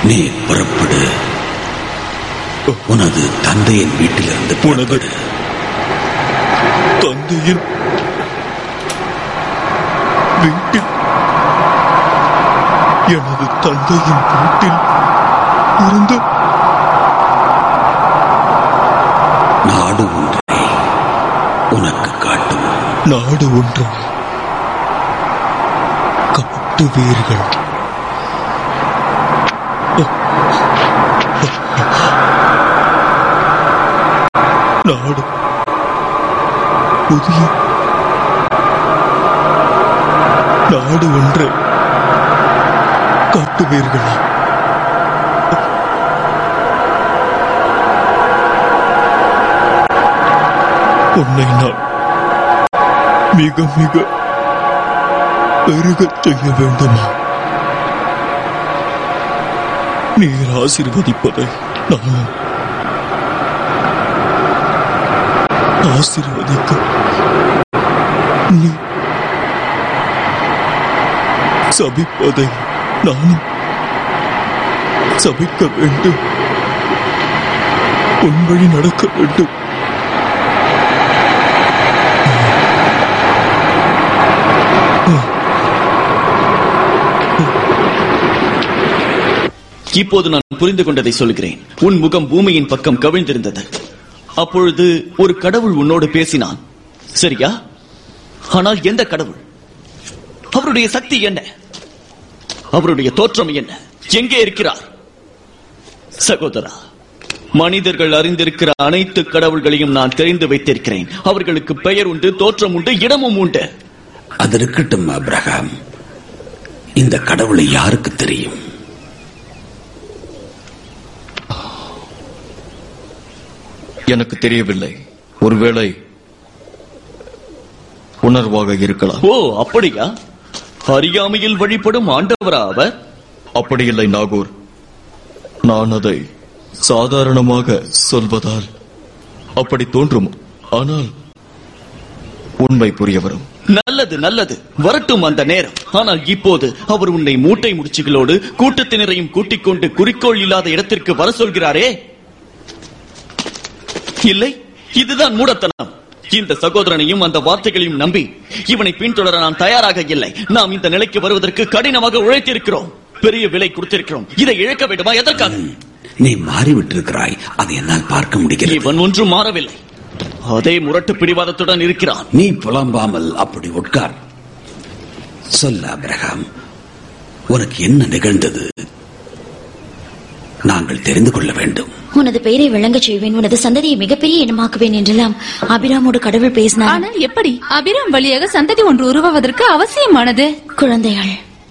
நீ புறப்படு உனது தந்தையின் வீட்டிலிருந்து உனது புறப்படு தந்தையின் வீட்டில் எனது தந்தையின் வீட்டில் இருந்து நாடு ஒன்றை உனக்கு காட்டும் நாடு ஒன்று காட்டுவீர்கள் நாடு புதிய நாடு ஒன்றை காட்டுவீர்களா உன்னை நான் மிக மிக பெருகச் செய்ய வேண்டுமா நீர் ஆசீர்வதிப்பதை நானும் ஆசீர்வதிக்க நீ சபிப்பதை நானும் சபிக்க வேண்டும் உன் வழி நடக்க வேண்டும் இப்போது நான் புரிந்து கொண்டதை சொல்கிறேன் உன் முகம் பூமியின் பக்கம் கவிழ்ந்திருந்தது அப்பொழுது ஒரு கடவுள் உன்னோடு பேசினான் சரியா ஆனால் எந்த கடவுள் அவருடைய சக்தி என்ன அவருடைய தோற்றம் என்ன எங்கே இருக்கிறார் சகோதரா மனிதர்கள் அறிந்திருக்கிற அனைத்து கடவுள்களையும் நான் தெரிந்து வைத்திருக்கிறேன் அவர்களுக்கு பெயர் உண்டு தோற்றம் உண்டு இடமும் உண்டு அது இருக்கட்டும் அப்ரஹாம் இந்த கடவுளை யாருக்கு தெரியும் எனக்கு தெரியவில்லை ஒருவேளை உணர்வாக இருக்கலாம் ஓ அப்படியா அறியாமையில் வழிபடும் ஆண்டவரா அவர் அப்படியில்லை நாகூர் நான் அதை சாதாரணமாக சொல்வதால் அப்படி தோன்றும் ஆனால் உண்மை புரிய வரும் நல்லது நல்லது வரட்டும் அந்த நேரம் ஆனால் இப்போது அவர் உன்னை மூட்டை முடிச்சுகளோடு கூட்டத்தினரையும் கூட்டிக் கொண்டு குறிக்கோள் இல்லாத இடத்திற்கு வர சொல்கிறாரே இல்லை இதுதான் மூடத்தனம் இந்த சகோதரனையும் அந்த வார்த்தைகளையும் நம்பி இவனை பின்தொடர நான் தயாராக இல்லை நாம் இந்த நிலைக்கு வருவதற்கு கடினமாக உழைத்திருக்கிறோம் பெரிய விலை கொடுத்திருக்கிறோம் இதை இழக்க வேண்டுமா எதற்காக நீ மாறிவிட்டிருக்கிறாய் அதை என்னால் பார்க்க முடிகிறது இவன் ஒன்றும் மாறவில்லை அதே முரட்டு பிடிவாதத்துடன் இருக்கிறான் நீ புலம்பாமல் அப்படி உட்கார் சொல்ல அப்ரஹாம் உனக்கு என்ன நிகழ்ந்தது நாங்கள் தெரிந்து கொள்ள வேண்டும் உனது பெயரை விளங்கச் செய்வேன் உனது சந்ததியை மிகப்பெரிய இனமாக்குவேன் என்றெல்லாம் அபிராமோடு கடவுள் பேசினார் ஆனால் எப்படி அபிராம் வழியாக சந்ததி ஒன்று உருவாவதற்கு அவசியமானது குழந்தைகள்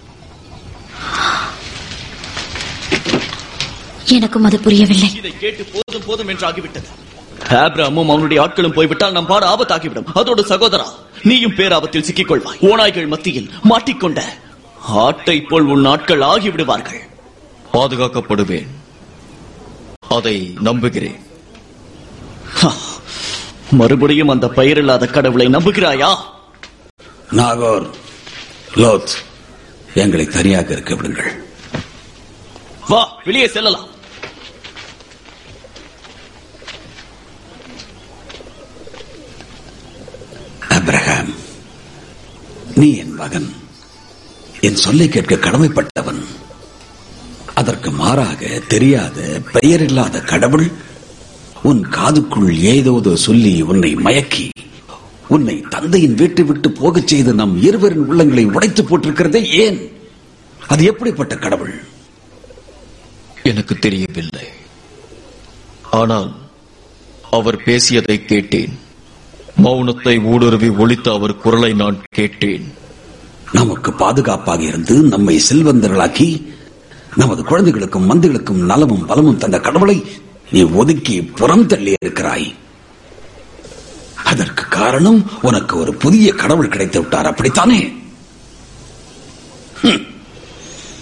எனக்கும் அது புரியவில்லை இதை கேட்டு போதும் போதும் என்று ஆகிவிட்டது ஆப்ராமும் அவனுடைய ஆட்களும் போய்விட்டால் நம் பாடு ஆபத்தாகிவிடும் அதோடு சகோதரா நீயும் பேராபத்தில் சிக்கிக் கொள்வாய் ஓநாய்கள் மத்தியில் மாட்டிக்கொண்ட ஆட்டை போல் உன் ஆட்கள் ஆகிவிடுவார்கள் பாதுகாக்கப்படுவேன் அதை நம்புகிறேன் ஹா, மறுபடியும் அந்த பெயரில்லாத கடவுளை நம்புகிறாயா நாகோர் லோத் எங்களை தனியாக இருக்க விடுங்கள் வா வெளியே செல்லலாம் அப்ரஹாம் நீ என் மகன் என் சொல்லை கேட்க கடமைப்பட்டவன் அதற்கு மாறாக தெரியாத பெயரில்லாத கடவுள் உன் காதுக்குள் ஏதோதோ சொல்லி உன்னை மயக்கி உன்னை தந்தையின் வீட்டை விட்டு போகச் செய்து நம் இருவரின் உள்ளங்களை உடைத்து போட்டிருக்கிறதே ஏன் அது எப்படிப்பட்ட கடவுள் எனக்கு தெரியவில்லை ஆனால் அவர் பேசியதை கேட்டேன் மௌனத்தை ஊடுருவி ஒலித்த அவர் குரலை நான் கேட்டேன் நமக்கு பாதுகாப்பாக இருந்து நம்மை செல்வந்தர்களாக்கி நமது குழந்தைகளுக்கும் மந்திகளுக்கும் நலமும் பலமும் தந்த கடவுளை நீ ஒதுக்கி புறம் தள்ளி இருக்கிறாய் அதற்கு காரணம் உனக்கு ஒரு புதிய கடவுள் கிடைத்து விட்டார் அப்படித்தானே ஹம்.